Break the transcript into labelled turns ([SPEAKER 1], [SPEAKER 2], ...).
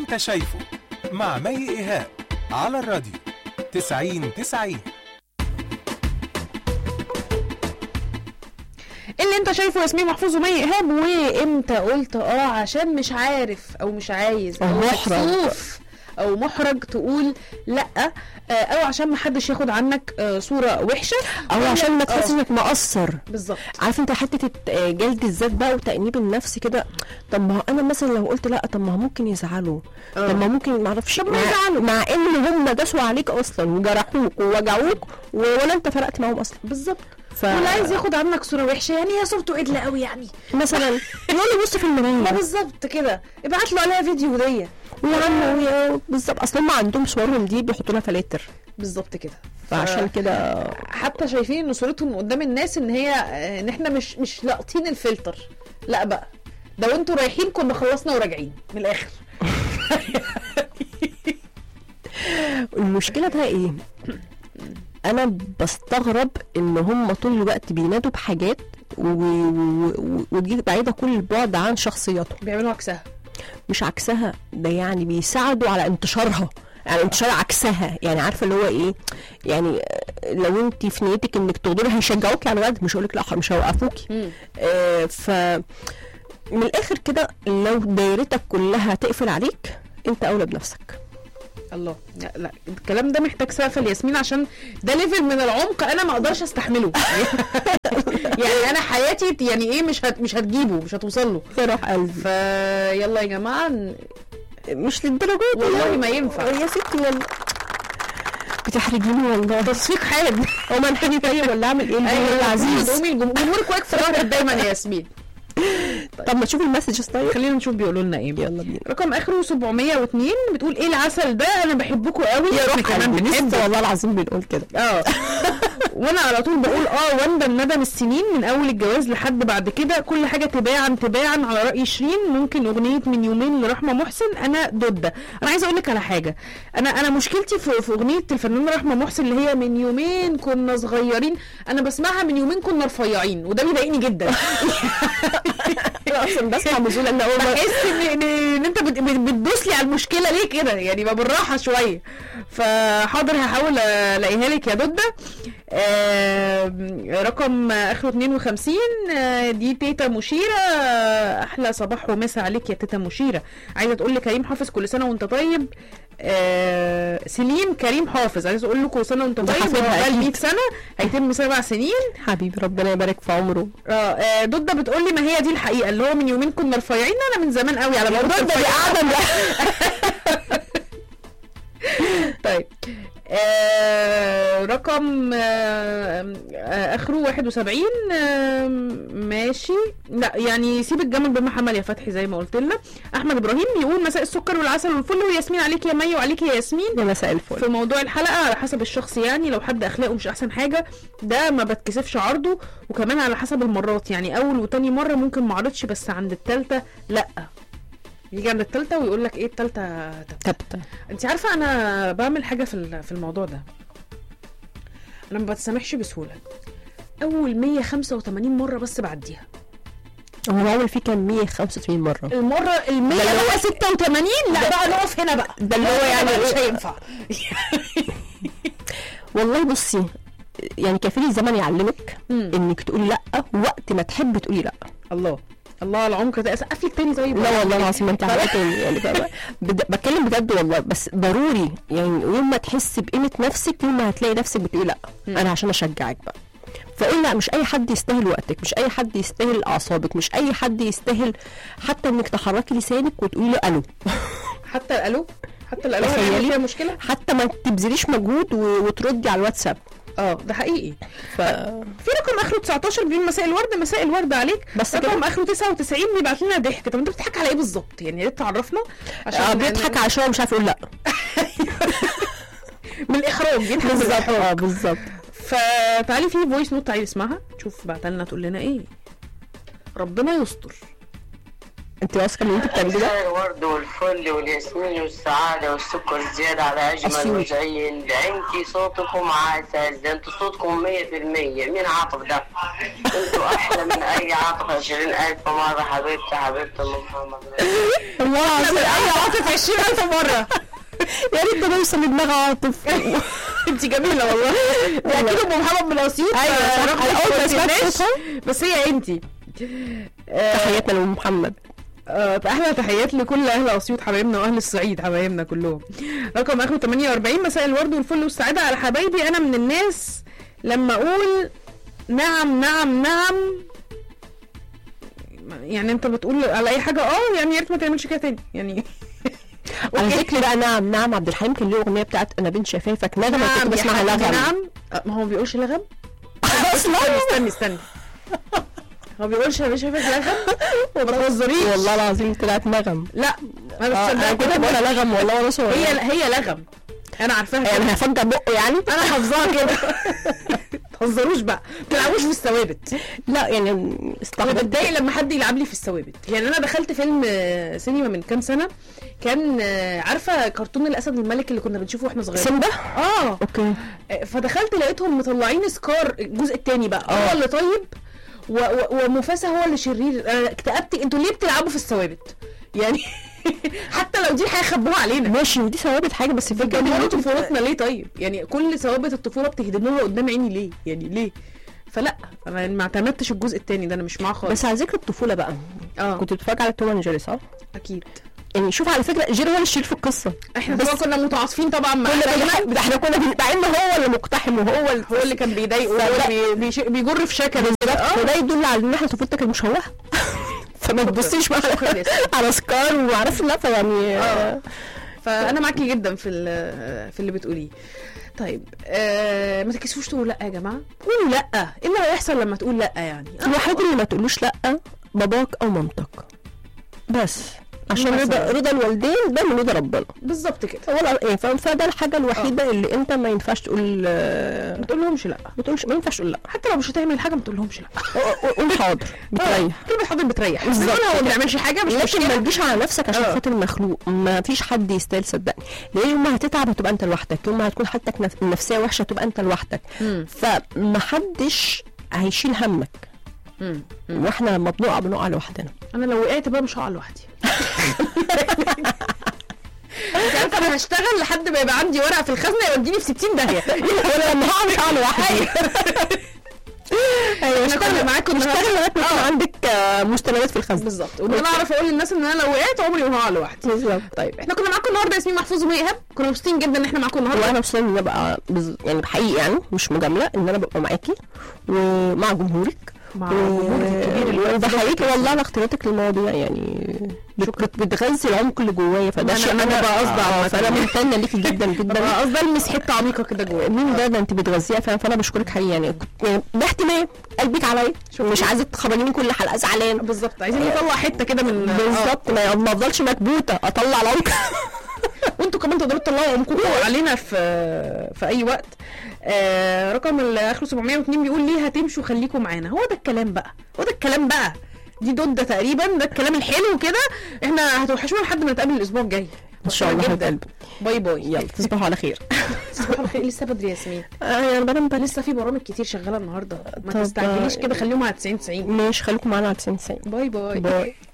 [SPEAKER 1] انت شايفه مع مي ايهاب على الراديو 90 90
[SPEAKER 2] اللي انت شايفه ياسمين محفوظ ومي ايهاب وامتى قلت اه عشان مش عارف او مش عايز
[SPEAKER 3] أو
[SPEAKER 2] او
[SPEAKER 3] محرج.
[SPEAKER 2] مكسوف او محرج تقول لا آه، او عشان محدش ياخد عنك آه، صوره وحشه
[SPEAKER 3] او عشان ما تحس
[SPEAKER 2] آه،
[SPEAKER 3] انك مقصر
[SPEAKER 2] بالظبط
[SPEAKER 3] عارف انت حته الت- آه، جلد الذات بقى وتأنيب النفس كده طب ما هو انا مثلا لو قلت لا طب ما هو ممكن يزعلوا
[SPEAKER 2] آه.
[SPEAKER 3] طب ما ممكن ما اعرفش
[SPEAKER 2] طب ما
[SPEAKER 3] مع-
[SPEAKER 2] يزعلوا.
[SPEAKER 3] مع ان هم داسوا عليك اصلا وجرحوك ووجعوك و- ولا انت فرقت معاهم اصلا
[SPEAKER 2] بالظبط
[SPEAKER 3] ف
[SPEAKER 2] واللي عايز ياخد عنك صوره وحشه يعني هي صورته قدله قوي يعني
[SPEAKER 3] مثلا يقول لي بص في
[SPEAKER 2] ما
[SPEAKER 3] المرايه
[SPEAKER 2] بالظبط كده ابعت له عليها فيديو دي
[SPEAKER 3] ويا عم ويا- بالظبط اصل هم عندهم صورهم دي بيحطوا لها فلاتر
[SPEAKER 2] بالظبط كده
[SPEAKER 3] فعشان كده
[SPEAKER 2] حتى شايفين ان صورتهم قدام الناس ان هي آه، ان احنا مش مش لاقطين الفلتر لا بقى ده وانتوا رايحين كنا خلصنا وراجعين من الاخر
[SPEAKER 3] المشكله بقى ايه انا بستغرب ان هم طول الوقت بينادوا بحاجات و... و... و... ودي بعيده كل البعد عن شخصياتهم
[SPEAKER 2] بيعملوا عكسها
[SPEAKER 3] مش عكسها ده يعني بيساعدوا على انتشارها يعني انتشار عكسها يعني عارفه اللي هو ايه يعني آه، لو انت في نيتك انك تغدري هيشجعوكي على الغد مش هقول لك لا مش هيوقفوكي آه ف من الاخر كده لو دايرتك كلها تقفل عليك انت اولى بنفسك
[SPEAKER 2] الله لا, لا الكلام ده محتاج سقف الياسمين عشان ده ليفل من العمق انا ما اقدرش استحمله يعني انا حياتي يعني ايه مش هت مش هتجيبه مش هتوصل له
[SPEAKER 3] فرح قلبي
[SPEAKER 2] فيلا يا جماعه ن-
[SPEAKER 3] مش للدرجه دي
[SPEAKER 2] والله
[SPEAKER 3] يعني.
[SPEAKER 2] ما ينفع.
[SPEAKER 3] يا ستي والله بتحرجيني والله
[SPEAKER 2] تصفيق حاد
[SPEAKER 3] هو ما انحني طيب ولا اعمل ايه الجمهور العزيز
[SPEAKER 2] قومي الجمهور واقف في ظهرك دايما يا ياسمين
[SPEAKER 3] طب ما تشوف المسجز طيب
[SPEAKER 2] خلينا نشوف بيقولوا لنا ايه
[SPEAKER 3] يلا بينا
[SPEAKER 2] رقم اخره 702 بتقول ايه العسل ده انا بحبكم قوي
[SPEAKER 3] يا
[SPEAKER 2] إحنا
[SPEAKER 3] روح
[SPEAKER 2] كمان
[SPEAKER 3] قلبي
[SPEAKER 2] بنحبك
[SPEAKER 3] لسه والله العظيم بنقول كده
[SPEAKER 2] اه وانا على طول بقول اه واندم ندم السنين من اول الجواز لحد بعد كده كل حاجه تباعا تباعا على راي شيرين ممكن اغنيه من يومين لرحمه محسن انا ضد انا عايزه اقول لك على حاجه انا انا مشكلتي في, في اغنيه الفنانه رحمه محسن اللي هي من يومين كنا صغيرين انا بسمعها من يومين كنا رفيعين وده بيضايقني جدا
[SPEAKER 3] انا اصلا بسمع نزول ان اول مره
[SPEAKER 2] بحس ان ان, إن انت بت- بت- بتدوس لي على المشكله ليه كده يعني ما بالراحه شويه فحاضر هحاول الاقيها لك يا دوده آم، رقم اخره 52 آه، دي تيتا مشيره آه، احلى صباح ومسا عليك يا تيتا مشيره عايزه تقول لي كريم حافظ كل سنه وانت طيب آه سليم كريم حافظ عايزه اقول له كل سنه وانت
[SPEAKER 3] ده
[SPEAKER 2] طيب
[SPEAKER 3] حفيدها
[SPEAKER 2] وعقبال
[SPEAKER 3] أكيد.
[SPEAKER 2] 100 سنه هيتم سبع سنين
[SPEAKER 3] حبيبي ربنا يبارك في عمره
[SPEAKER 2] اه آه، دودة بتقول لي ما هي دي الحقيقه اللي هو من يومين كنا رفيعين انا من زمان قوي على موضوع
[SPEAKER 3] دودة دي
[SPEAKER 2] الرفيعين. طيب آه رقم آه آه اخره 71 آه ماشي لا يعني سيب الجمل بما حمل يا فتحي زي ما قلت لنا احمد ابراهيم بيقول مساء السكر والعسل والفل وياسمين عليك يا مي وعليك يا ياسمين
[SPEAKER 3] يا مساء الفل
[SPEAKER 2] في موضوع الحلقه على حسب الشخص يعني لو حد اخلاقه مش احسن حاجه ده ما بتكسفش عرضه وكمان على حسب المرات يعني اول وتاني مره ممكن ما اعرضش بس عند التالتة لا يجي عند التالتة ويقول لك ايه التالتة تبت
[SPEAKER 3] تبتة
[SPEAKER 2] انت عارفه انا بعمل حاجه في ال- في الموضوع ده انا ما بتسامحش بسهوله اول 185 مره بس بعديها
[SPEAKER 3] هو عامل فيه كان 185 مره
[SPEAKER 2] المره ال 100
[SPEAKER 3] ده اللي هو-
[SPEAKER 2] بقى 86 لا بقى نقف هنا بقى
[SPEAKER 3] ده اللي هو يعني
[SPEAKER 2] مش
[SPEAKER 3] إيه؟
[SPEAKER 2] هينفع
[SPEAKER 3] والله بصي يعني كفيل الزمن يعلمك
[SPEAKER 2] مم.
[SPEAKER 3] انك تقولي لا وقت ما تحب تقولي لا
[SPEAKER 2] الله الله العمق ده اسقف لك تاني طيب
[SPEAKER 3] لا والله العظيم ما انت عارفه تاني يعني فاهمة؟ بد- بتكلم بجد والله بس ضروري يعني يوم ما تحس بقيمه نفسك يوم ما هتلاقي نفسك بتقولي لا انا عشان اشجعك بقى فقول لا مش اي حد يستاهل وقتك مش اي حد يستاهل اعصابك مش اي حد يستاهل حتى انك تحركي لسانك وتقولي له الو
[SPEAKER 2] حتى الالو حتى الالو
[SPEAKER 3] تخيلي.
[SPEAKER 2] هيعمل فيها مشكله
[SPEAKER 3] حتى ما تبذليش مجهود و- وتردي على الواتساب
[SPEAKER 2] اه ده حقيقي
[SPEAKER 3] ف
[SPEAKER 2] في رقم اخره 19 بيقول مساء الورد مساء الورد عليك
[SPEAKER 3] بس
[SPEAKER 2] رقم
[SPEAKER 3] كده؟
[SPEAKER 2] اخره 99 بيبعت لنا ضحك طب انت بتضحك على ايه بالظبط يعني يا ريت تعرفنا
[SPEAKER 3] آه بيضحك عشان هو مش عارف يقول لا
[SPEAKER 2] من الاحراج يضحك من
[SPEAKER 3] بالظبط
[SPEAKER 2] الاحراج
[SPEAKER 3] اه بالظبط
[SPEAKER 2] فتعالي في فويس نوت تعالي اسمعها تشوف بعت لنا تقول لنا ايه ربنا يستر
[SPEAKER 3] انت واثقه ان انت بتعملي ده
[SPEAKER 4] مساء الورد والفل والياسمين والسعادة والسكر زيادة على أجمل
[SPEAKER 3] أسيوي.
[SPEAKER 4] وزين ده انتي صوتكم عسل ده انتوا صوتكم مية في المية مين عاطف ده انتوا أحلى من أي عاطف عشرين ألف مرة حبيبتي حبيبتي أم محمد
[SPEAKER 3] والله العظيم
[SPEAKER 2] اي عاطف عاطف 20000 مره
[SPEAKER 3] يا ريت ده يوصل لدماغ عاطف
[SPEAKER 2] انت جميله والله ده اكيد ام محمد من اسيوط
[SPEAKER 3] أيوة
[SPEAKER 2] آه،
[SPEAKER 3] صح.
[SPEAKER 2] رغم
[SPEAKER 3] أنا أول ما
[SPEAKER 2] إنك
[SPEAKER 3] سمعت
[SPEAKER 2] قلتلناش،
[SPEAKER 3] صوتها.
[SPEAKER 2] بس هي انت آه،
[SPEAKER 3] تحياتنا لام محمد
[SPEAKER 2] آه، احلى تحيات لكل اهل اسيوط حبايبنا واهل الصعيد حبايبنا كلهم رقم اخره 48 مساء الورد والفل والسعاده على حبايبي انا من الناس لما اقول نعم نعم نعم يعني انت بتقول على اي حاجه اه يعني يا ريت ما تعملش كده تاني يعني
[SPEAKER 3] على
[SPEAKER 2] أوكي.
[SPEAKER 3] ذكر بقى نعم نعم عبد الحليم كان له اغنيه بتاعت انا بنت شفايفك نغمه كنت
[SPEAKER 2] نعم يا
[SPEAKER 3] بسمعها
[SPEAKER 2] حبيبي،
[SPEAKER 3] لغم
[SPEAKER 2] نعم آه، ما هو ما بيقولش لغم
[SPEAKER 3] اصلا
[SPEAKER 2] استني استني هو بيقولش يا باشا فاكر لغم ما تهزريش
[SPEAKER 3] والله العظيم طلعت نغم
[SPEAKER 2] لا انا
[SPEAKER 3] آه، انا كنت بقول لغم والله وانا صغير
[SPEAKER 2] هي هي لغم انا عارفاها كده.
[SPEAKER 3] يعني هفجر بقه يعني
[SPEAKER 2] انا حافظاها كده تهزروش بقى ما تلعبوش في الثوابت
[SPEAKER 3] لا يعني
[SPEAKER 2] انا
[SPEAKER 3] استحضرت
[SPEAKER 2] بتضايق لما حد يلعب لي في الثوابت يعني انا دخلت فيلم آه، سينما من كام سنه كان آه، عارفه كرتون الاسد والملك اللي كنا بنشوفه واحنا صغيرين
[SPEAKER 3] سيمبا
[SPEAKER 2] اه
[SPEAKER 3] اوكي
[SPEAKER 2] آه، فدخلت لقيتهم مطلعين سكار الجزء الثاني بقى هو اللي طيب و- و- ومفاسة هو اللي شرير انا اكتئبت انتوا ليه بتلعبوا في الثوابت يعني حتى لو دي حاجه خبوها علينا
[SPEAKER 3] ماشي ودي ثوابت حاجه بس الفكره
[SPEAKER 2] بتدمروا
[SPEAKER 3] ان انت
[SPEAKER 2] طفولتنا ليه طيب يعني كل ثوابت الطفوله بتهدموها قدام عيني ليه يعني ليه فلا انا ما اعتمدتش الجزء الثاني ده انا مش معاه خالص
[SPEAKER 3] بس على ذكر الطفوله بقى
[SPEAKER 2] اه
[SPEAKER 3] كنت بتتفرج على توم اند جيري صح؟
[SPEAKER 2] اكيد
[SPEAKER 3] يعني شوف على فكره جيري هو اللي الشرير في القصه
[SPEAKER 2] احنا
[SPEAKER 3] بس-
[SPEAKER 2] طبعا كنا متعاطفين طبعا مع
[SPEAKER 3] كنا
[SPEAKER 2] حبايبنا.
[SPEAKER 3] بنح- ده احنا كنا بن- مع ان هو اللي مقتحم وهو اللي
[SPEAKER 2] هو اللي كان بيضايقه وهو اللي بي- بيش- بيجر في شكل
[SPEAKER 3] بالظبط وده يدل على ان احنا طفولتك كانت مشوهه فما تبصيش بقى
[SPEAKER 2] شكرا يا
[SPEAKER 3] على- على سكار ومعرفش لا فيعني
[SPEAKER 2] اه فانا معاكي جدا في ال- في اللي بتقوليه طيب آه ما تكسفوش تقولوا لا يا جماعه قولوا لا ايه اللي هيحصل لما تقول لا يعني آه.
[SPEAKER 3] الوحيد اللي ما تقولوش لا باباك او مامتك بس عشان
[SPEAKER 2] مثلاً.
[SPEAKER 3] رضا رضا الوالدين ده من رضا ربنا
[SPEAKER 2] بالظبط كده
[SPEAKER 3] ولا ايه فاهم فده الحاجه الوحيده اللي انت ما ينفعش تقول آه،
[SPEAKER 2] ما تقولهمش لا
[SPEAKER 3] ما تقولش ما ينفعش تقول لا
[SPEAKER 2] حتى لو مش هتعمل حاجه ما تقولهمش لا
[SPEAKER 3] قول حاضر بتريح
[SPEAKER 2] كلمه حاضر بتريح
[SPEAKER 3] بالظبط
[SPEAKER 2] بالظبط هو ما
[SPEAKER 3] كده.
[SPEAKER 2] بيعملش حاجه مش
[SPEAKER 3] لكن ما
[SPEAKER 2] مشكله
[SPEAKER 3] تجيش على نفسك عشان
[SPEAKER 2] آه.
[SPEAKER 3] خاطر المخلوق ما فيش حد يستاهل صدقني لان يوم ما هتتعب هتبقى انت لوحدك يوم ما هتكون حالتك نف- النفسيه وحشه هتبقى انت لوحدك
[SPEAKER 2] مم.
[SPEAKER 3] فمحدش هيشيل همك
[SPEAKER 2] مم.
[SPEAKER 3] واحنا لما بنقع بنقع لوحدنا
[SPEAKER 2] انا لو وقعت بقى مش هقع لوحدي انت عارفه انا هشتغل لحد ما يبقى عندي ورقه في الخزنه يوديني في 60 داهيه
[SPEAKER 3] وانا لما هقع مش هقع لوحدي ايوه
[SPEAKER 2] احنا كنا معاكم النهارده.
[SPEAKER 3] اشتغل لغايه ما يكون عندك آه، مستندات في الخزنه
[SPEAKER 2] بالظبط وان انا اعرف اقول للناس ان انا لو وقعت عمري ما هقع لوحدي
[SPEAKER 3] بالظبط
[SPEAKER 2] طيب احنا كنا معاكم النهارده ياسمين محفوظ وميهاب كنا مبسوطين جدا ان احنا معاكم النهارده
[SPEAKER 3] وانا مبسوطه ان انا بقى بز... يعني بحقيقي يعني مش مجامله ان انا ببقى معاكي ومع جمهورك
[SPEAKER 2] مع
[SPEAKER 3] و-
[SPEAKER 2] جمهورك الكبير اللي واقف
[SPEAKER 3] وبحييك
[SPEAKER 2] ضدك.
[SPEAKER 3] والله على اختياراتك للمواضيع يعني بت- بت- بتغذي العمق اللي جوايا فده
[SPEAKER 2] أنا-
[SPEAKER 3] شيء
[SPEAKER 2] أنا بقى قصدي
[SPEAKER 3] آه،
[SPEAKER 2] عامة.
[SPEAKER 3] فانا ممتنه ليكي جدا جدا
[SPEAKER 2] ببقى قصدي المس حته عميقه كده جوايا
[SPEAKER 3] مين ده ده انت بتغذيها فانا فانا بشكرك حقيقي يعني كنت يعني ده اهتمام قلبك عليا مش عايزه تخرجيني كل حلقه زعلان
[SPEAKER 2] بالظبط عايزين نطلع حته كده من
[SPEAKER 3] بالظبط ما ما افضلش مكبوته اطلع العمق
[SPEAKER 2] وانتوا كمان تقدروا تطلعوا عمقكم علينا في في اي وقت آه رقم اللي اخره 702 بيقول ليه هتمشوا خليكم معانا هو ده الكلام بقى هو ده الكلام بقى دي دودة تقريبا ده الكلام الحلو كده احنا هتوحشونا لحد ما نتقابل الاسبوع الجاي
[SPEAKER 3] ان شاء الله
[SPEAKER 2] جدا.
[SPEAKER 3] حبيب قلبي
[SPEAKER 2] باي باي
[SPEAKER 3] يلا تصبحوا على خير
[SPEAKER 2] صباح الخير لسه بدري يا ياسمين
[SPEAKER 3] آه يعني بدل ما
[SPEAKER 2] لسه في برامج كتير شغاله النهارده ما
[SPEAKER 3] طب،
[SPEAKER 2] تستعجليش كده خليهم على 90 90
[SPEAKER 3] ماشي خليكم معانا على 90 90
[SPEAKER 2] باي باي
[SPEAKER 3] باي